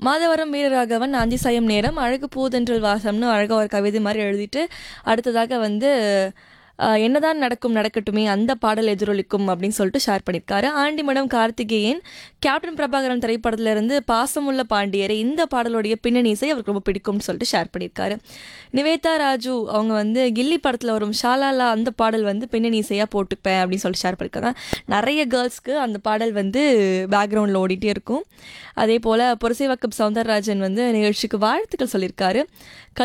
மாதவரம் வீரராகவன் ஆஞ்சிசாயம் நேரம் அழகு பூதென்றல் வாசம்னு அழகாக ஒரு கவிதை மாதிரி எழுதிட்டு அடுத்ததாக வந்து ஆஹ், என்னதான் நடக்கும் நடக்கட்டுமே அந்த பாடல் எதிரொலிக்கும் அப்படின்னு சொல்லிட்டு ஷேர் பண்ணியிருக்காரு ஆண்டிமடம் கார்த்திகேயன் கேப்டன் பிரபாகரன் திரைப்படத்துல இருந்து பாசமுள்ள பாண்டியரை இந்த பாடலுடைய பின்னணி இசை அவருக்கு ரொம்ப பிடிக்கும்னு சொல்லிட்டு ஷேர் பண்ணியிருக்காரு நிவேதா ராஜு அவங்க வந்து கில்லி படத்தில் வரும் ஷாலாலா அந்த பாடல் வந்து பின்னணி இசையாக போட்டுப்பேன் அப்படின்னு சொல்லிட்டு ஷேர் பண்ணியிருக்காங்க நிறைய கேர்ள்ஸ்க்கு அந்த பாடல் வந்து பேக்ரவுண்டில் ஓடிட்டே இருக்கும் அதே போல் புரசைவாக்கம் சவுந்தரராஜன் வந்து நிகழ்ச்சிக்கு வாழ்த்துக்கள் சொல்லியிருக்காரு